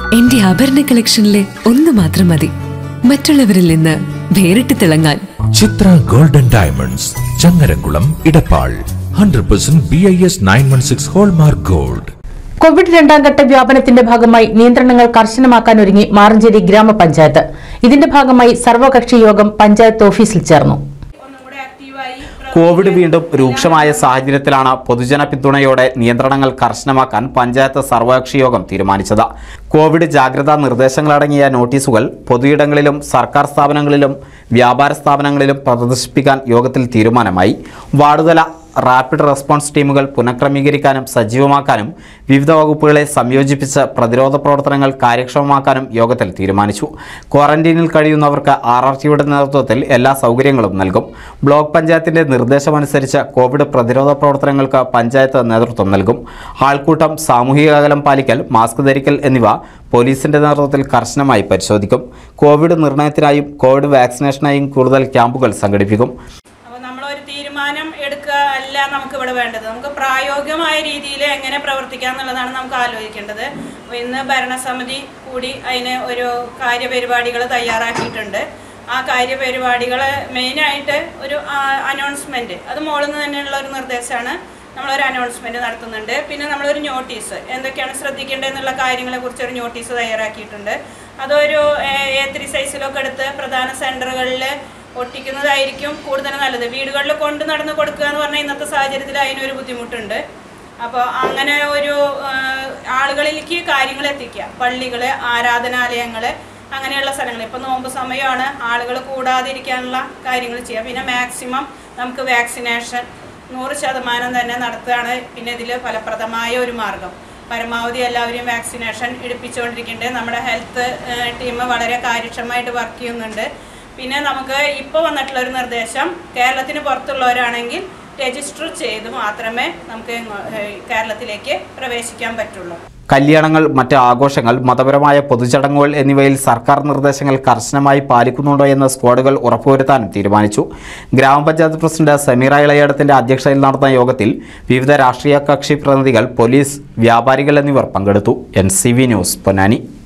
എന്റെ ആഭരണ കളക്ഷനിലെ ഒന്ന് മാത്രം മതി മറ്റുള്ളവരിൽ നിന്ന് വേറിട്ട് തിളങ്ങാൻ Chitra golden diamonds Changaramkulam Edappal hundred percent B I S nine one six hallmark gold Covid രണ്ടാം ഘട്ട വ്യാപനത്തിന്റെ ഭാഗമായി നിയന്ത്രണങ്ങൾ കർശനമാക്കാൻ ഒരുങ്ങി മാറഞ്ചേരി ഗ്രാമപഞ്ചായത്ത് ഇതിന്റെ ഭാഗമായി സർവകക്ഷി യോഗം പഞ്ചായത്ത് ഓഫീസിൽ ചേർന്നു കോവിഡ് വീണ്ടും രൂക്ഷമായ സാഹചര്യത്തിലാണ് പൊതുജന പിന്തുണയോടെ നിയന്ത്രണങ്ങൾ കർശനമാക്കാൻ പഞ്ചായത്ത് സർവകക്ഷി യോഗം തീരുമാനിച്ചത് കോവിഡ് ജാഗ്രതാ നിർദ്ദേശങ്ങളടങ്ങിയ നോട്ടീസുകൾ പൊതുയിടങ്ങളിലും സർക്കാർ സ്ഥാപനങ്ങളിലും വ്യാപാര സ്ഥാപനങ്ങളിലും പ്രദർശിപ്പിക്കാൻ യോഗത്തിൽ തീരുമാനമായി വാർഡുതല റാപ്പിഡ് റെസ്പോൺസ് ടീമുകൾ പുനഃക്രമീകരിക്കാനും സജീവമാക്കാനും വിവിധ വകുപ്പുകളെ സംയോജിപ്പിച്ച് പ്രതിരോധ പ്രവർത്തനങ്ങൾ കാര്യക്ഷമമാക്കാനും യോഗത്തിൽ തീരുമാനിച്ചു ക്വാറന്റീനിൽ കഴിയുന്നവർക്ക് ആർ ആർ ടിയുടെ നേതൃത്വത്തിൽ എല്ലാ സൗകര്യങ്ങളും നൽകും ബ്ലോക്ക് പഞ്ചായത്തിന്റെ നിർദ്ദേശമനുസരിച്ച് കോവിഡ് പ്രതിരോധ പ്രവർത്തനങ്ങൾക്ക് പഞ്ചായത്ത് നേതൃത്വം നൽകും ആൾക്കൂട്ടം സാമൂഹിക അകലം പാലിക്കൽ മാസ്ക് ധരിക്കൽ എന്നിവ പോലീസിന്റെ നേതൃത്വത്തിൽ കർശനമായി പരിശോധിക്കും കോവിഡ് നിർണയത്തിനായും കോവിഡ് വാക്സിനേഷനായും കൂടുതൽ ക്യാമ്പുകൾ സംഘടിപ്പിക്കും അപ്പോൾ നമ്മളൊരു തീരുമാനം എടുക്കുക അല്ല നമുക്ക് ഇവിടെ വേണ്ടത് നമുക്ക് പ്രായോഗികമായ രീതിയിൽ എങ്ങനെ പ്രവർത്തിക്കാം എന്നുള്ളതാണ് നമുക്ക് ആലോചിക്കേണ്ടത് അപ്പോൾ ഇന്ന് ഭരണസമിതി കൂടി അതിന് ഒരു കാര്യപരിപാടികൾ തയ്യാറാക്കിയിട്ടുണ്ട് ആ കാര്യപരിപാടികൾ മെയിനായിട്ട് ഒരു അനൗൺസ്മെൻറ്റ് അത് മുകളിൽ നിന്ന് തന്നെയുള്ള ഒരു നിർദ്ദേശമാണ് നമ്മളൊരു അനൗൺസ്മെൻറ്റ് നടത്തുന്നുണ്ട് പിന്നെ നമ്മളൊരു നോട്ടീസ് എന്തൊക്കെയാണ് ശ്രദ്ധിക്കേണ്ടതെന്നുള്ള കാര്യങ്ങളെ കുറിച്ച് ഒരു നോട്ടീസ് തയ്യാറാക്കിയിട്ടുണ്ട് അതൊരു എ ത്രീ സൈസിലൊക്കെ എടുത്ത് പ്രധാന സെൻറ്ററുകളിൽ ഒട്ടിക്കുന്നതായിരിക്കും കൂടുതൽ നല്ലത് വീടുകളിൽ കൊണ്ട് നടന്ന് കൊടുക്കുക എന്ന് പറഞ്ഞാൽ ഇന്നത്തെ സാഹചര്യത്തിൽ അതിനൊരു ബുദ്ധിമുട്ടുണ്ട് അപ്പോൾ അങ്ങനെ ഒരു ആ, ആളുകളിലേക്ക് കാര്യങ്ങൾ എത്തിക്കുക പള്ളികൾ ആരാധനാലയങ്ങൾ അങ്ങനെയുള്ള സ്ഥലങ്ങൾ ഇപ്പോൾ നോമ്പ് സമയമാണ് ആളുകൾ കൂടാതിരിക്കാനുള്ള കാര്യങ്ങൾ ചെയ്യുക പിന്നെ മാക്സിമം നമുക്ക് വാക്സിനേഷൻ നൂറ് ശതമാനം തന്നെ നടത്തുകയാണ് പിന്നെ ഇതിൽ ഫലപ്രദമായ ഒരു മാർഗം പരമാവധി എല്ലാവരെയും വാക്സിനേഷൻ എടുപ്പിച്ചുകൊണ്ടിരിക്കുന്നുണ്ട് നമ്മുടെ ഹെൽത്ത് ടീം വളരെ കാര്യക്ഷമമായിട്ട് വർക്ക് ചെയ്യുന്നുണ്ട് പിന്നെ നമുക്ക് ഇപ്പോൾ വന്നിട്ടുള്ള ഒരു നിർദ്ദേശം കേരളത്തിന് പുറത്തുള്ളവരാണെങ്കിൽ രജിസ്റ്റർ ചെയ്ത് മാത്രമേ നമുക്ക് ഇങ്ങോ- ഏഹ് കേരളത്തിലേക്ക് പ്രവേശിക്കാൻ പറ്റുള്ളൂ കല്യാണങ്ങൾ മറ്റ് ആഘോഷങ്ങൾ മതപരമായ പൊതുചടങ്ങുകൾ എന്നിവയിൽ സർക്കാർ നിർദ്ദേശങ്ങൾ കർശനമായി പാലിക്കുന്നുണ്ടോ എന്ന് സ്ക്വാഡുകൾ ഉറപ്പുവരുത്താനും തീരുമാനിച്ചു ഗ്രാമപഞ്ചായത്ത് പ്രസിഡന്റ് സമീറ ഇളയടത്തിന്റെ അധ്യക്ഷതയിൽ നടന്ന യോഗത്തിൽ വിവിധ രാഷ്ട്രീയ കക്ഷി പ്രതിനിധികൾ പോലീസ് വ്യാപാരികൾ എന്നിവർ പങ്കെടുത്തു N C V news Ponnani